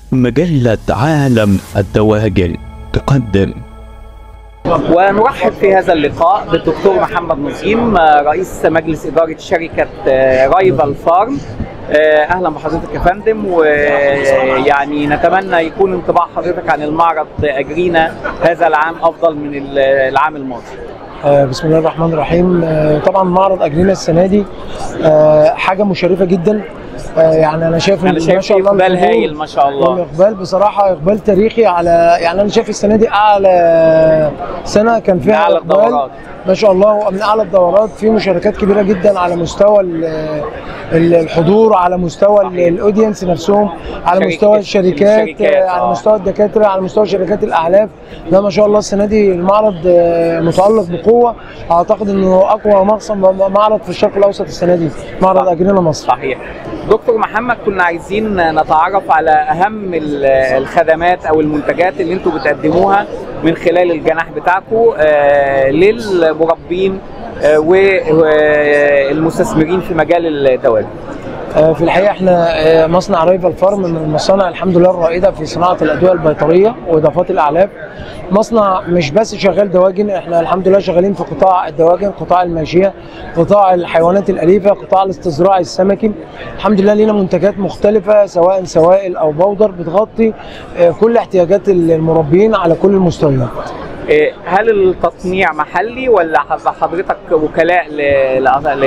مجلة عالم الدواجن تقدم ونرحب في هذا اللقاء بالدكتور محمد نظيم رئيس مجلس إدارة شركة رايفال فارم اهلا بحضرتك يا فندم ويعني نتمنى يكون انطباع حضرتك عن المعرض اجرينا هذا العام افضل من العام الماضي آه، بسم الله الرحمن الرحيم آه، طبعا معرض اجرينا السنه دي آه، حاجه مشرفه جدا يعني انا شايف انا شايف ما شاء الله اقبال هايل ما شاء الله اقبال بصراحه اقبال تاريخي على يعني انا شايف السنه دي اعلى سنه كان فيها أعلى اقبال الدورات. ما شاء الله ومن اعلى الدورات في مشاركات كبيره جدا على مستوى ال- ال- الحضور على مستوى ال- الاودينس نفسهم على شركة- مستوى الشركات الشركات، آه، على آه. مستوى الدكاتره على مستوى شركات الاعلاف ده ما شاء الله السنه دي المعرض آه، متالق بقوه اعتقد انه اقوى مقصد معرض في الشرق الاوسط السنه دي معرض صح. اجرينا مصر صحيح دكتور محمد كنا عايزين نتعرف على اهم ال- الخدمات او المنتجات اللي انتم بتقدموها من خلال الجناح بتاعكم آه، للمربين آه، والمستثمرين في مجال الدواجن آه، في الحقيقه احنا آه، مصنع رايفل فارم من المصانع الحمد لله الرائده في صناعه الادويه البيطريه واضافات الاعلاف مصنع مش بس شغال دواجن احنا الحمد لله شغالين في قطاع الدواجن قطاع الماشيه قطاع الحيوانات الاليفه قطاع الاستصدراع السمكي الحمد لله لينا منتجات مختلفه سواء سوائل او بودر بتغطي آه، كل احتياجات المربين على كل المستويات آه، هل التصنيع محلي ولا حضرتك وكلاء ل... ل... ل...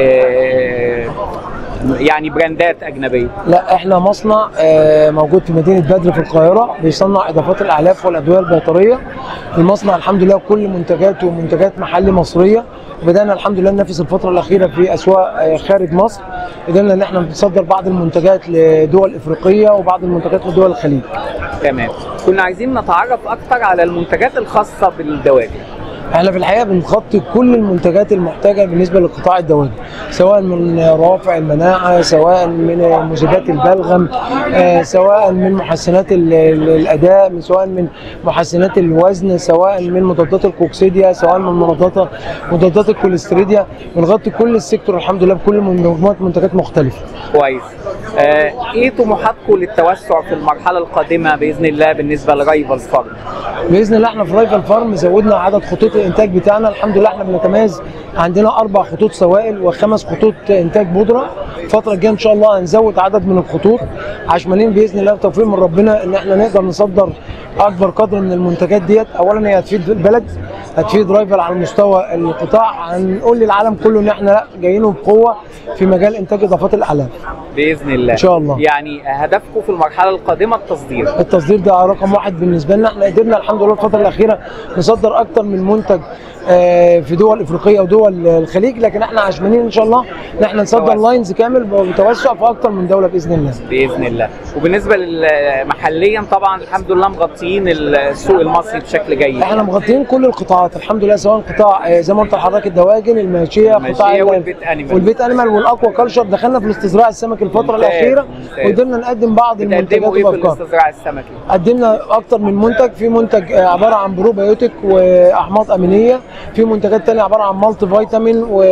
يعني براندات اجنبيه لا احنا مصنع آه، موجود في مدينه بدر في القاهره بيصنع اضافات الاعلاف والادويه البيطريه المصنع الحمد لله كل منتجاته منتجات محلي مصريه وبدانا الحمد لله ننافس الفتره الاخيره في اسواق آه، خارج مصر قدرنا ان احنا نصدر بعض المنتجات لدول افريقيه وبعض المنتجات لدول الخليج تمام كنا عايزين نتعرف اكتر على المنتجات الخاصه بالدواجن احنا في الحقيقه بنغطي كل المنتجات المحتاجه بالنسبه لقطاع الدواجن سواء من روافع المناعه سواء من مذيبات البلغم آه، سواء من محسنات ال- ال- الاداء من سواء من محسنات الوزن سواء من مضادات الكوكسيديا سواء من مضادات مضادات الكوليستريديا بنغطي كل السيكتور الحمد لله بكل مجموعه منتجات مختلفه كويس آه، ايه طموحاتكم للتوسع في المرحله القادمه باذن الله بالنسبه لرايفل فارم باذن الله احنا في رايفل فارم زودنا عدد خطوط الانتاج بتاعنا الحمد لله احنا بنتميز عندنا اربع خطوط سوائل وخمس خطوط انتاج بودره الفتره الجايه ان شاء الله هنزود عدد من الخطوط عشمانين باذن الله بتوفيق من ربنا ان احنا نقدر نصدر اكبر قدر من المنتجات ديت اولا هي هتفيد البلد هتفيد رايفل على مستوى القطاع هنقول للعالم كله ان احنا لا جايين بقوه في مجال انتاج اضافات الاعلاف باذن الله إن شاء الله. يعني هدفكم في المرحله القادمه التصدير التصدير ده رقم واحد بالنسبه لنا احنا قدرنا الحمد لله الفتره الاخيره نصدر اكتر من منتج آه، في دول افريقيه ودول الخليج لكن احنا عشمانين ان شاء الله ان احنا نصدر توسع. لاينز كامل بتوسع في اكتر من دوله باذن الله باذن الله وبالنسبه لل- محليا طبعا الحمد لله مغطيين السوق المصري بشكل جيد احنا مغطيين كل القطاعات الحمد لله سواء قطاع آه، زي ما قلت لحضرتك الدواجن الماشيه الماشية قطاع ال- والبيت أنيمال. والبيت انيمال والاكوا كلشر دخلنا في الاستزراع السمكي الفتره ممتاز، الاخيره ممتاز. وقدرنا نقدم بعض المنتجات بتقدموا ايه في وافكار الاستزراع السمكي قدمنا اكتر من منتج في منتج آه، عباره عن بروبيوتيك واحماض امينيه في منتجات تانية عباره عن مالتي فيتامين و...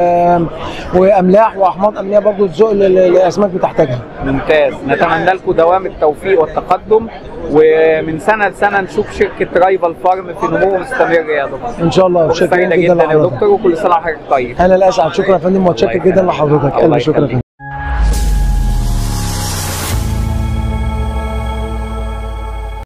واملاح واحماض امينيه برضو تزق ال- ال- الاسماك بتحتاجها ممتاز نتمنى لكم دوام التوفيق والتقدم ومن سنه لسنه نشوف شركه رايفل فارم في نمو مستمر يا دكتور ان شاء الله فرصه شكرا سعيده جدا جدا يا لحضرتك دكتور وكل سنه وحضرتك طيب انا الاسعد شكرا يا فندم متشكر الله جدا يخليك. لحضرتك الله الف شكرا يا يخليك. فندم